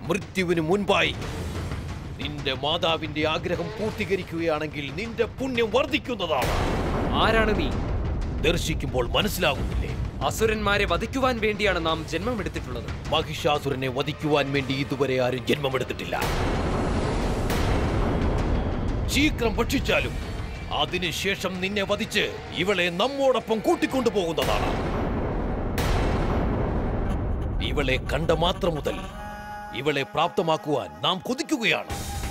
മൃത്യുവിന് മുൻപായി നിന്റെ മാതാവിന്റെ ആഗ്രഹം പൂർത്തീകരിക്കുകയാണെങ്കിൽ നിന്റെ പുണ്യം വർദ്ധിക്കുന്നതാണ് ആരാണ് നീ ദർശിക്കുമ്പോൾ മനസ്സിലാകുന്നില്ലേ അസുരന്മാരെ വധിക്കുവാൻ വേണ്ടിയാണ് നാം ജന്മമെടുത്തിട്ടുള്ളത് മഹിഷാസുരനെ വധിക്കുവാൻ വേണ്ടി ഇതുവരെ ആരും ജന്മമെടുത്തിട്ടില്ല ശീഘ്രം ഭക്ഷിച്ചാലും അതിനുശേഷം നിന്നെ വധിച്ച് ഇവളെ നമ്മോടൊപ്പം കൂട്ടിക്കൊണ്ടുപോകുന്നതാണ് ഇവളെ കണ്ട മാത്രം മുതൽ ഇവളെ പ്രാപ്തമാക്കുവാൻ നാം കൊതിക്കുകയാണ്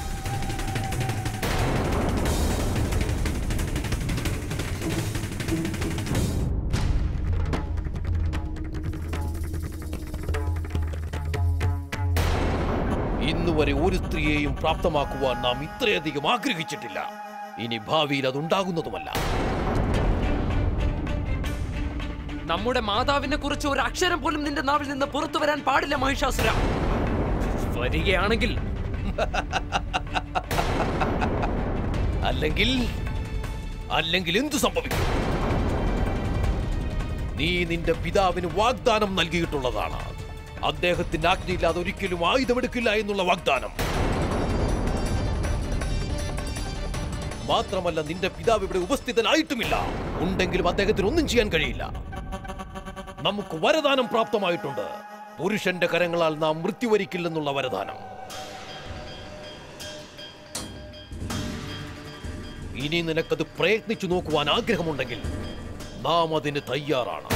ഇന്നുവരെ ഒരു സ്ത്രീയെയും പ്രാപ്തമാക്കുവാൻ നാം ഇത്രയധികം ആഗ്രഹിച്ചിട്ടില്ല ഇനി ഭാവിയിൽ അതുണ്ടാകുന്നതുമല്ല നമ്മുടെ മാതാവിനെ കുറിച്ച് ഒരു അക്ഷരം പോലും നിന്റെ നാവിൽ നിന്ന് പുറത്തു വരാൻ പാടില്ല മഹിഷാസുര വരികയാണെങ്കിൽ അല്ലെങ്കിൽ അല്ലെങ്കിൽ എന്തു സംഭവിക്കും നീ നിന്റെ പിതാവിന് വാഗ്ദാനം നൽകിയിട്ടുള്ളതാണ് അദ്ദേഹത്തിന്റെ ആജ്ഞയില്ലാതെ ഒരിക്കലും ആയുധമെടുക്കില്ല എന്നുള്ള വാഗ്ദാനം മാത്രമല്ല നിന്റെ പിതാവ് ഇവിടെ ഉപസ്ഥിതനായിട്ടുമില്ല ഉണ്ടെങ്കിലും അദ്ദേഹത്തിന് ഒന്നും ചെയ്യാൻ കഴിയില്ല നമുക്ക് വരദാനം പ്രാപ്തമായിട്ടുണ്ട് പുരുഷന്റെ കരങ്ങളാൽ നാം മൃത്യു വരിക്കില്ലെന്നുള്ള വരദാനം ഇനി നിനക്കത് പ്രയത്നിച്ചു നോക്കുവാൻ ആഗ്രഹമുണ്ടെങ്കിൽ നാം അതിന് തയ്യാറാണ്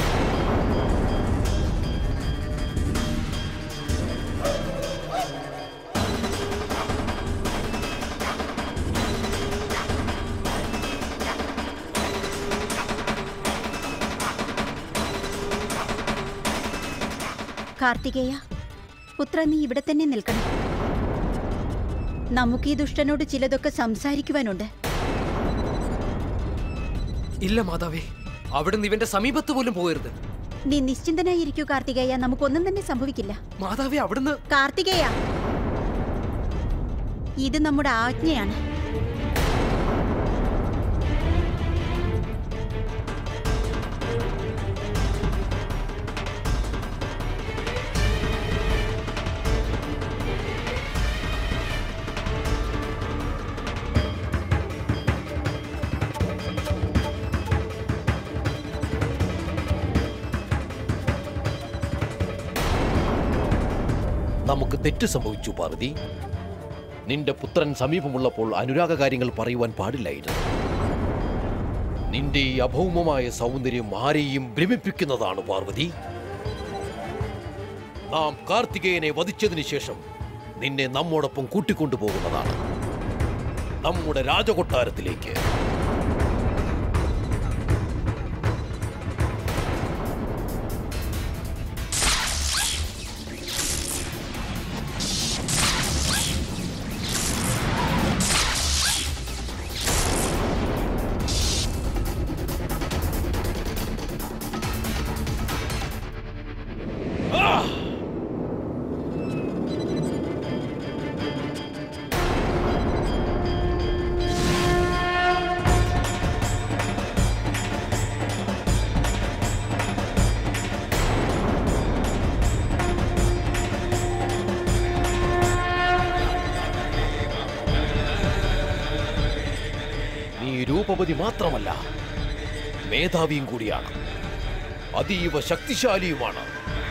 കാർത്തികേയ പുത്ര നീ ഇവിടെ തന്നെ നിൽക്കണം നമുക്ക് ഈ ദുഷ്ടനോട് ചിലതൊക്കെ സംസാരിക്കുവാനുണ്ട് ഇല്ല മാതാവേ അവിടുന്ന് ഇവന്റെ സമീപത്ത് പോലും പോകരുത് നീ നിശ്ചിന്തനായിരിക്കൂ കാർത്തികേയ നമുക്കൊന്നും തന്നെ സംഭവിക്കില്ല മാതാവേ അവിടുന്ന് കാർത്തികേയ ഇത് നമ്മുടെ ആജ്ഞയാണ് നമുക്ക് തെറ്റ് സംഭവിച്ചു പാർവതി നിന്റെ പുത്രൻ സമീപമുള്ളപ്പോൾ അനുരാഗ കാര്യങ്ങൾ പറയുവാൻ പാടില്ലായിരുന്നു നിന്റെ ഈ അഭൗമമായ സൗന്ദര്യം ആരെയും ഭ്രമിപ്പിക്കുന്നതാണ് പാർവതി നാം കാർത്തികേയനെ വധിച്ചതിന് ശേഷം നിന്നെ നമ്മോടൊപ്പം കൂട്ടിക്കൊണ്ടുപോകുന്നതാണ് നമ്മുടെ രാജകൊട്ടാരത്തിലേക്ക് നീ രൂപവതി മാത്രമല്ല മേധാവിയും കൂടിയാണ് അതീവ ശക്തിശാലിയുമാണ്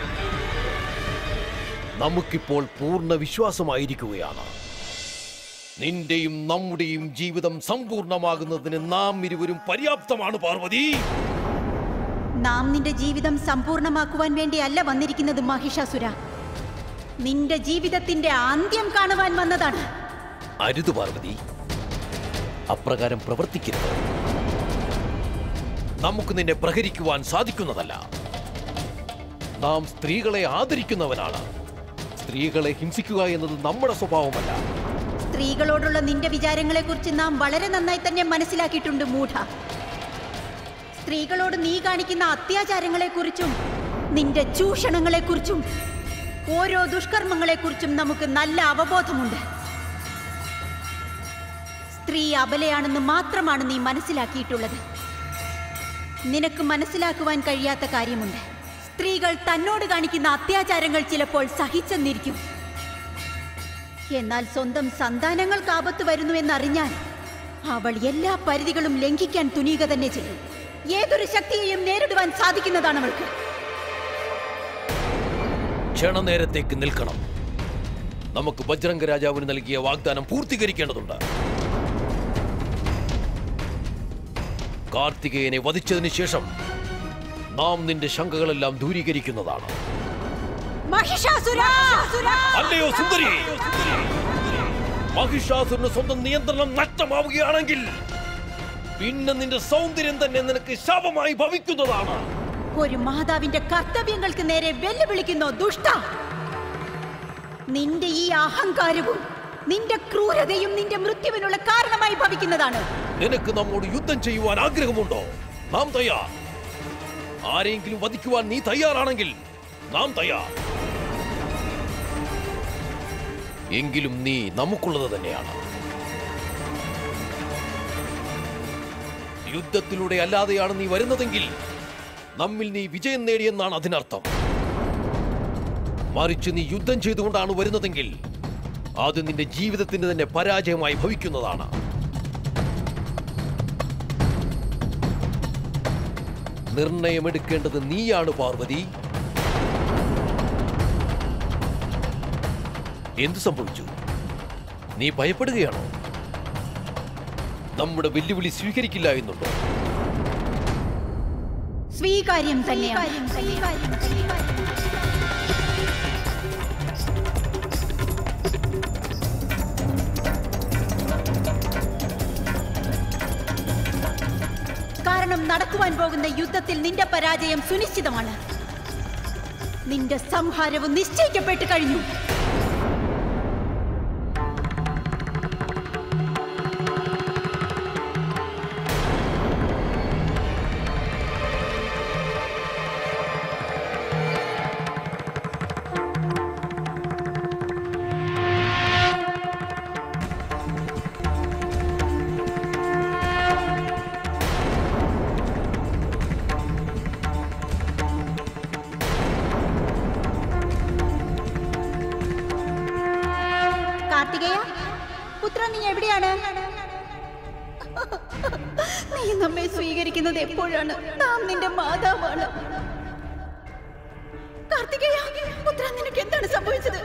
നമുക്കിപ്പോൾ പൂർണ്ണ വിശ്വാസമായിരിക്കുകയാണ് നിന്റെയും നമ്മുടെയും ജീവിതം സമ്പൂർണമാകുന്നതിന് നാം ഇരുവരും പര്യാപ്തമാണ് പാർവതി നാം നിന്റെ ജീവിതം സമ്പൂർണമാക്കുവാൻ വേണ്ടിയല്ല വന്നിരിക്കുന്നത് മഹിഷാസുര നിന്റെ ജീവിതത്തിന്റെ അന്ത്യം കാണുവാൻ വന്നതാണ് അരുത് പാർവതി അപ്രകാരം പ്രവർത്തിക്കരുത് നമുക്ക് നിന്നെ പ്രഹരിക്കുവാൻ സാധിക്കുന്നതല്ല നാം സ്ത്രീകളെ ആദരിക്കുന്നവനാണ് സ്ത്രീകളെ ഹിംസിക്കുക എന്നത് നമ്മുടെ സ്വഭാവമല്ല സ്ത്രീകളോടുള്ള നിന്റെ വിചാരങ്ങളെക്കുറിച്ച് നാം വളരെ നന്നായി തന്നെ മനസ്സിലാക്കിയിട്ടുണ്ട് മൂഢ സ്ത്രീകളോട് നീ കാണിക്കുന്ന അത്യാചാരങ്ങളെക്കുറിച്ചും നിന്റെ ചൂഷണങ്ങളെക്കുറിച്ചും ഓരോ ദുഷ്കർമ്മങ്ങളെക്കുറിച്ചും നമുക്ക് നല്ല അവബോധമുണ്ട് സ്ത്രീ അബലയാണെന്ന് മാത്രമാണ് നീ മനസ്സിലാക്കിയിട്ടുള്ളത് നിനക്ക് മനസ്സിലാക്കുവാൻ കഴിയാത്ത കാര്യമുണ്ട് സ്ത്രീകൾ തന്നോട് കാണിക്കുന്ന അത്യാചാരങ്ങൾ ചിലപ്പോൾ സഹിച്ചെന്നിരിക്കും എന്നാൽ സ്വന്തം സന്താനങ്ങൾക്ക് ആപത്ത് വരുന്നു എന്നറിഞ്ഞാൽ അവൾ എല്ലാ പരിധികളും ലംഘിക്കാൻ തുനിയുക തന്നെ ചെയ്യും ഏതൊരു ശക്തിയെയും നേരിടുവാൻ സാധിക്കുന്നതാണ് അവൾക്ക് ക്ഷണനേരത്തേക്ക് നിൽക്കണം നമുക്ക് ബജ്രംഗ രാജാവിന് നൽകിയ വാഗ്ദാനം പൂർത്തീകരിക്കേണ്ടതുണ്ട് കാർത്തികേയനെ വധിച്ചതിന് ശേഷം നാം നിന്റെ ശങ്കകളെല്ലാം ദൂരീകരിക്കുന്നതാണ് അല്ലയോ സുന്ദരി മഹിഷാസുരന് സ്വന്തം നിയന്ത്രണം നഷ്ടമാവുകയാണെങ്കിൽ പിന്നെ നിന്റെ സൗന്ദര്യം തന്നെ നിനക്ക് ശാപമായി ഭവിക്കുന്നതാണ് ഒരു മാതാവിന്റെ കർത്തവ്യങ്ങൾക്ക് നേരെ വെല്ലുവിളിക്കുന്നു ദുഷ്ട നിന്റെ ഈ അഹങ്കാരവും നിന്റെ ക്രൂരതയും നിന്റെ മൃത്യുവിനുള്ള കാരണമായി ഭവിക്കുന്നതാണ് നിനക്ക് നമ്മോട് യുദ്ധം ചെയ്യുവാൻ ആഗ്രഹമുണ്ടോ നാം തയ്യാർ ആരെങ്കിലും വധിക്കുവാൻ നീ തയ്യാറാണെങ്കിൽ നാം തയ്യാർ എങ്കിലും നീ നമുക്കുള്ളത് തന്നെയാണ് യുദ്ധത്തിലൂടെ അല്ലാതെയാണ് നീ വരുന്നതെങ്കിൽ നമ്മിൽ നീ വിജയം നേടിയെന്നാണ് അതിനർത്ഥം മറിച്ച് നീ യുദ്ധം ചെയ്തുകൊണ്ടാണ് വരുന്നതെങ്കിൽ അത് നിന്റെ ജീവിതത്തിന് തന്നെ പരാജയമായി ഭവിക്കുന്നതാണ് നിർണയമെടുക്കേണ്ടത് നീയാണ് പാർവതി എന്തു സംഭവിച്ചു നീ ഭയപ്പെടുകയാണോ നമ്മുടെ വെല്ലുവിളി സ്വീകരിക്കില്ല എന്നുണ്ടോ സ്വീകാര്യം തന്നെയാണ് കാരണം നടക്കുവാൻ പോകുന്ന യുദ്ധത്തിൽ നിന്റെ പരാജയം സുനിശ്ചിതമാണ് നിന്റെ സംഹാരവും നിശ്ചയിക്കപ്പെട്ട് കഴിഞ്ഞു കാർത്തികേയ പുത്ര നീ എവിടെയാണ് നീ നമ്മെ സ്വീകരിക്കുന്നത് എപ്പോഴാണ് നാം നിന്റെ മാതാവാണ് കാർത്തികേയ പുത്ര നിനക്ക് എന്താണ് സംഭവിച്ചത്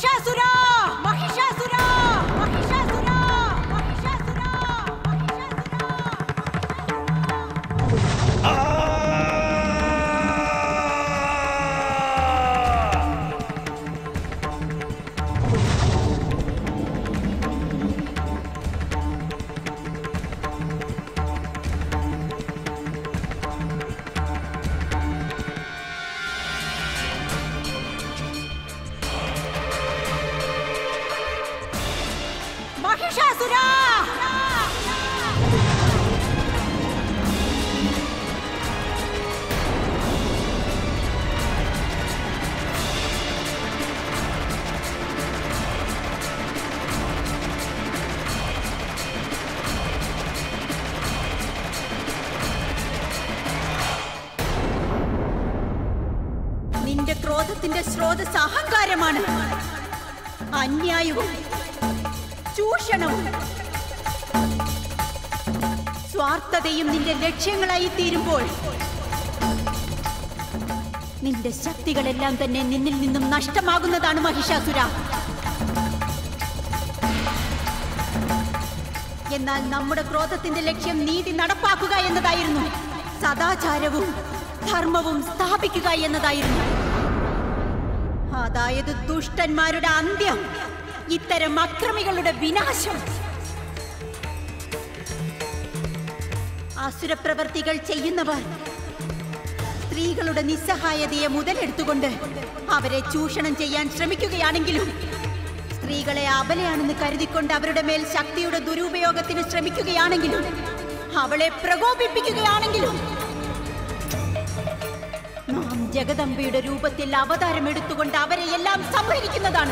മഹിഷാസുര മഹിഷാസുര മഹിഷാസുര മഹിഷാസുര മഹിഷാസുര നിന്റെ ക്രോധത്തിന്റെ സ്രോതസ് അഹങ്കാരമാണ് അന്യായവും ചൂഷണവും സ്വാർത്ഥതയും നിന്റെ ലക്ഷ്യങ്ങളായി തീരുമ്പോൾ നിന്റെ ശക്തികളെല്ലാം തന്നെ നിന്നിൽ നിന്നും നഷ്ടമാകുന്നതാണ് മഹിഷാസുര എന്നാൽ നമ്മുടെ ക്രോധത്തിന്റെ ലക്ഷ്യം നീതി നടപ്പാക്കുക എന്നതായിരുന്നു സദാചാരവും ധർമ്മവും സ്ഥാപിക്കുക എന്നതായിരുന്നു അതായത് ദുഷ്ടന്മാരുടെ അന്ത്യം ഇത്തരം അക്രമികളുടെ വിനാശം അസുരപ്രവർത്തികൾ ചെയ്യുന്നവർ സ്ത്രീകളുടെ നിസ്സഹായതയെ മുതലെടുത്തുകൊണ്ട് അവരെ ചൂഷണം ചെയ്യാൻ ശ്രമിക്കുകയാണെങ്കിലും സ്ത്രീകളെ അബലയാണെന്ന് കരുതിക്കൊണ്ട് അവരുടെ മേൽ ശക്തിയുടെ ദുരുപയോഗത്തിന് ശ്രമിക്കുകയാണെങ്കിലും അവളെ പ്രകോപിപ്പിക്കുകയാണെങ്കിലും നാം ജഗദംബയുടെ രൂപത്തിൽ അവതാരമെടുത്തുകൊണ്ട് അവരെ എല്ലാം സംഹരിക്കുന്നതാണ്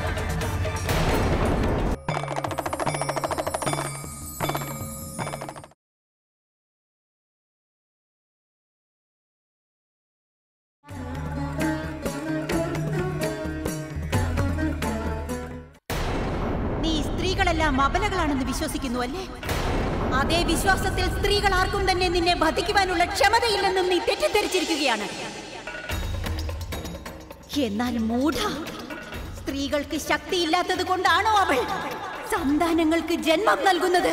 നീ സ്ത്രീകളെല്ലാം അബലകളാണെന്ന് വിശ്വസിക്കുന്നു അല്ലേ അതേ വിശ്വാസത്തിൽ സ്ത്രീകൾ ആർക്കും തന്നെ നിന്നെ വധിക്കുവാനുള്ള ക്ഷമതയില്ലെന്നും നീ തെറ്റിദ്ധരിച്ചിരിക്കുകയാണ് എന്നാൽ മൂഢ സ്ത്രീകൾക്ക് ശക്തിയില്ലാത്തത് കൊണ്ടാണോ അവൾ സന്താനങ്ങൾക്ക് ജന്മം നൽകുന്നത്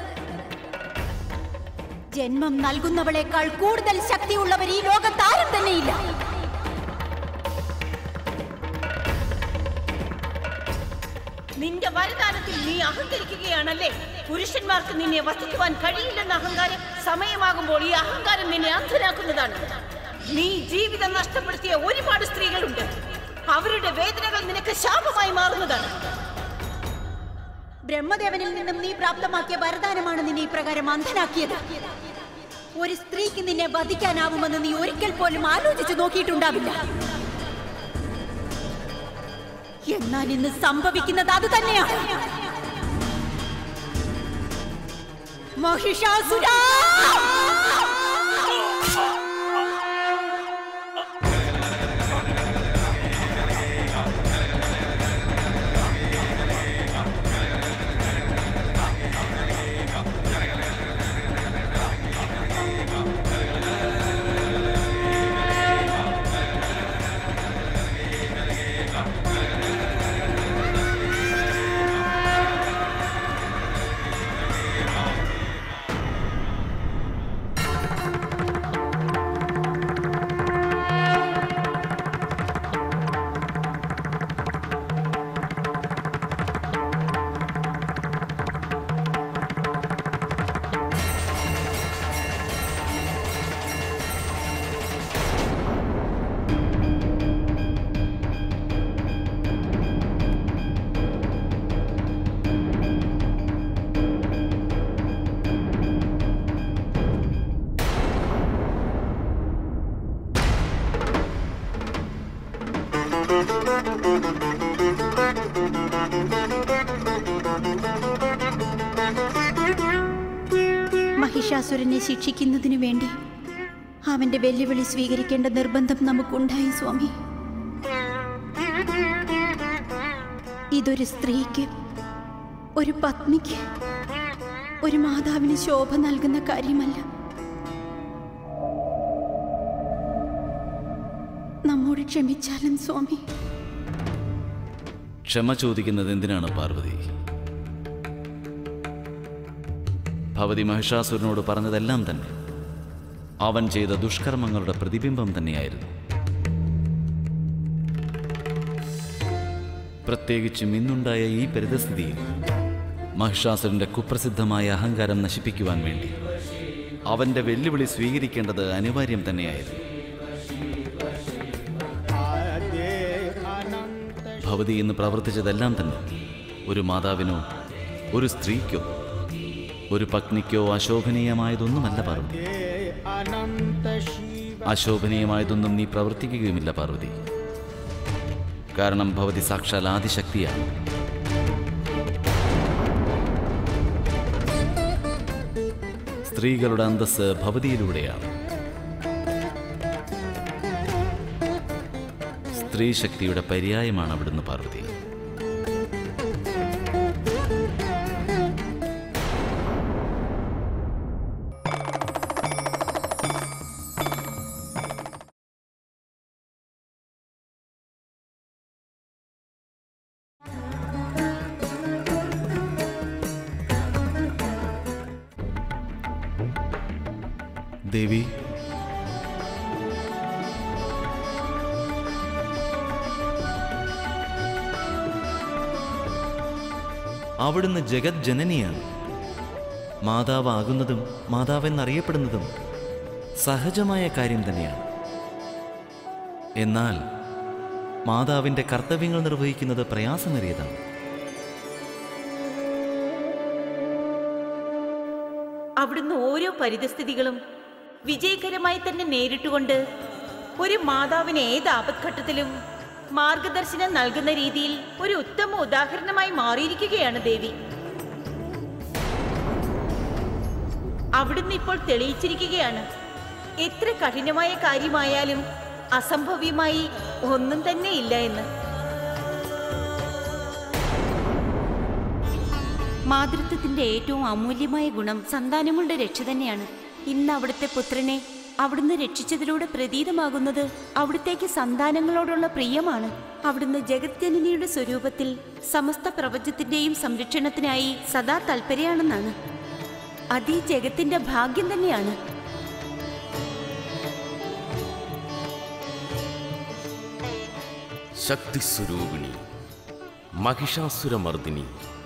ജന്മം നൽകുന്നവളെക്കാൾ കൂടുതൽ ശക്തിയുള്ളവർ ഈ ലോകത്ത് ആരും തന്നെയില്ല നിന്റെ വരദാനത്തിൽ നീ അഹങ്കരിക്കുകയാണല്ലേ പുരുഷന്മാർക്ക് നിന്നെ വസിക്കുവാൻ കഴിയില്ലെന്ന അഹങ്കാരം സമയമാകുമ്പോൾ ഈ അഹങ്കാരം നിന്നെ അന്ധനാക്കുന്നതാണ് നീ ജീവിതം നഷ്ടപ്പെടുത്തിയ ഒരുപാട് സ്ത്രീകളുണ്ട് അവരുടെ വേദനകൾ നിനക്ക് ശാപമായി മാറുന്നതാണ് ബ്രഹ്മദേവനിൽ നിന്നും നീ പ്രാപ്തമാക്കിയ വരദാനമാണ് നിന്നെ ഇപ്രകാരം അന്ധനാക്കിയത് ഒരു സ്ത്രീക്ക് നിന്നെ വധിക്കാനാവുമെന്ന് നീ ഒരിക്കൽ പോലും ആലോചിച്ചു നോക്കിയിട്ടുണ്ടാവില്ല എന്നാൽ ഇന്ന് സംഭവിക്കുന്നത് അത് തന്നെയാണ് മഹിഷാസുരാ മഹിഷാസുരനെ ശിക്ഷിക്കുന്നതിനു വേണ്ടി അവന്റെ വെല്ലുവിളി സ്വീകരിക്കേണ്ട നിർബന്ധം നമുക്കുണ്ടായി സ്വാമി ഇതൊരു സ്ത്രീക്ക് ഒരു പത്നിക്ക് ഒരു മാതാവിന് ശോഭ നൽകുന്ന കാര്യമല്ല നമ്മോട് ക്ഷമിച്ചാലും സ്വാമി ക്ഷമ ചോദിക്കുന്നത് എന്തിനാണ് പാർവതി ഭവതി മഹിഷാസുരനോട് പറഞ്ഞതെല്ലാം തന്നെ അവൻ ചെയ്ത ദുഷ്കർമ്മങ്ങളുടെ പ്രതിബിംബം തന്നെയായിരുന്നു പ്രത്യേകിച്ചും ഇന്നുണ്ടായ ഈ പരിതസ്ഥിതിയിൽ മഹിഷാസുരന്റെ കുപ്രസിദ്ധമായ അഹങ്കാരം നശിപ്പിക്കുവാൻ വേണ്ടി അവന്റെ വെല്ലുവിളി സ്വീകരിക്കേണ്ടത് അനിവാര്യം തന്നെയായിരുന്നു ഭവതി ഇന്ന് പ്രവർത്തിച്ചതെല്ലാം തന്നെ ഒരു മാതാവിനോ ഒരു സ്ത്രീക്കോ ഒരു പത്നിക്കോ അശോഭനീയമായതൊന്നുമല്ല പാർവതി അശോഭനീയമായതൊന്നും നീ പ്രവർത്തിക്കുകയുമില്ല പാർവതി കാരണം ഭവതി സാക്ഷാൽ ആദിശക്തിയാണ് സ്ത്രീകളുടെ അന്തസ് ഭവതിയിലൂടെയാണ് സ്ത്രീ ശക്തിയുടെ പര്യായമാണ് അവിടുന്ന് പാർവതി ദേവി അവിടുന്ന് ജഗത് ജനനിയാണ് മാതാവാകുന്നതും മാതാവെന്നറിയപ്പെടുന്നതും സഹജമായ കാര്യം തന്നെയാണ് എന്നാൽ മാതാവിൻ്റെ കർത്തവ്യങ്ങൾ നിർവഹിക്കുന്നത് പ്രയാസമേറിയതാണ് അവിടുന്ന് ഓരോ പരിതസ്ഥിതികളും വിജയകരമായി തന്നെ നേരിട്ടുകൊണ്ട് ഒരു മാതാവിന് ഏത് ആപത്ഘട്ടത്തിലും മാർഗദർശനം നൽകുന്ന രീതിയിൽ ഒരു ഉത്തമ ഉദാഹരണമായി മാറിയിരിക്കുകയാണ് ദേവി അവിടുന്ന് ഇപ്പോൾ തെളിയിച്ചിരിക്കുകയാണ് എത്ര കഠിനമായ കാര്യമായാലും അസംഭവ്യമായി ഒന്നും തന്നെ ഇല്ല എന്ന് മാതൃത്വത്തിന്റെ ഏറ്റവും അമൂല്യമായ ഗുണം സന്താനങ്ങളുടെ രക്ഷ തന്നെയാണ് ഇന്ന് അവിടുത്തെ പുത്രനെ അവിടുന്ന് രക്ഷിച്ചതിലൂടെ പ്രതീതമാകുന്നത് അവിടുത്തേക്ക് സന്താനങ്ങളോടുള്ള പ്രിയമാണ് അവിടുന്ന് ജഗജ്ജനനിയുടെ സ്വരൂപത്തിൽ സമസ്ത പ്രപഞ്ചത്തിന്റെയും സംരക്ഷണത്തിനായി സദാ തൽപരയാണെന്നാണ് അത് ഈ ജഗത്തിന്റെ ഭാഗ്യം തന്നെയാണ് ശക്തിസ്വരൂപിണി മഹിഷാസുരമർദിനി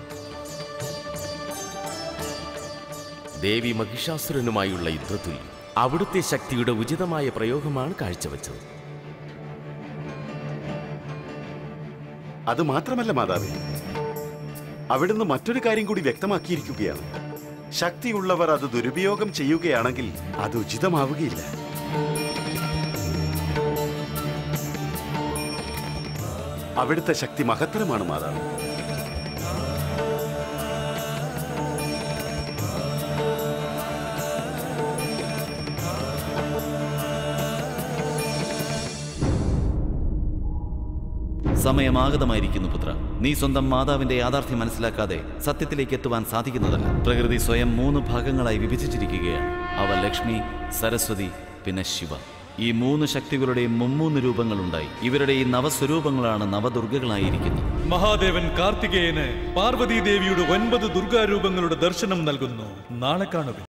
ദേവി മഹിഷാസുരനുമായുള്ള യുദ്ധത്തിൽ അവിടുത്തെ ശക്തിയുടെ ഉചിതമായ പ്രയോഗമാണ് കാഴ്ചവെച്ചത് അത് മാത്രമല്ല മാതാവേ അവിടുന്ന് മറ്റൊരു കാര്യം കൂടി വ്യക്തമാക്കിയിരിക്കുകയാണ് ശക്തിയുള്ളവർ അത് ദുരുപയോഗം ചെയ്യുകയാണെങ്കിൽ അത് ഉചിതമാവുകയില്ല അവിടുത്തെ ശക്തി മഹത്തരമാണ് മാതാവ് സമയമാഗതമായിരിക്കുന്നു പുത്ര നീ സ്വന്തം മാതാവിന്റെ യാഥാർത്ഥ്യം മനസ്സിലാക്കാതെ സത്യത്തിലേക്ക് എത്തുവാൻ സാധിക്കുന്നതല്ല പ്രകൃതി സ്വയം മൂന്ന് ഭാഗങ്ങളായി വിഭജിച്ചിരിക്കുകയാണ് അവ ലക്ഷ്മി സരസ്വതി പിന്നെ ശിവ ഈ മൂന്ന് ശക്തികളുടെയും മുമ്മൂന്ന് രൂപങ്ങളുണ്ടായി ഇവരുടെ ഈ നവസ്വരൂപങ്ങളാണ് നവദുർഗകളായിരിക്കുന്നത് മഹാദേവൻ കാർത്തികേയന് പാർവതീദേവിയുടെ ഒൻപത് ദുർഗാരൂപങ്ങളുടെ ദർശനം നൽകുന്നു നാളെ കാണുക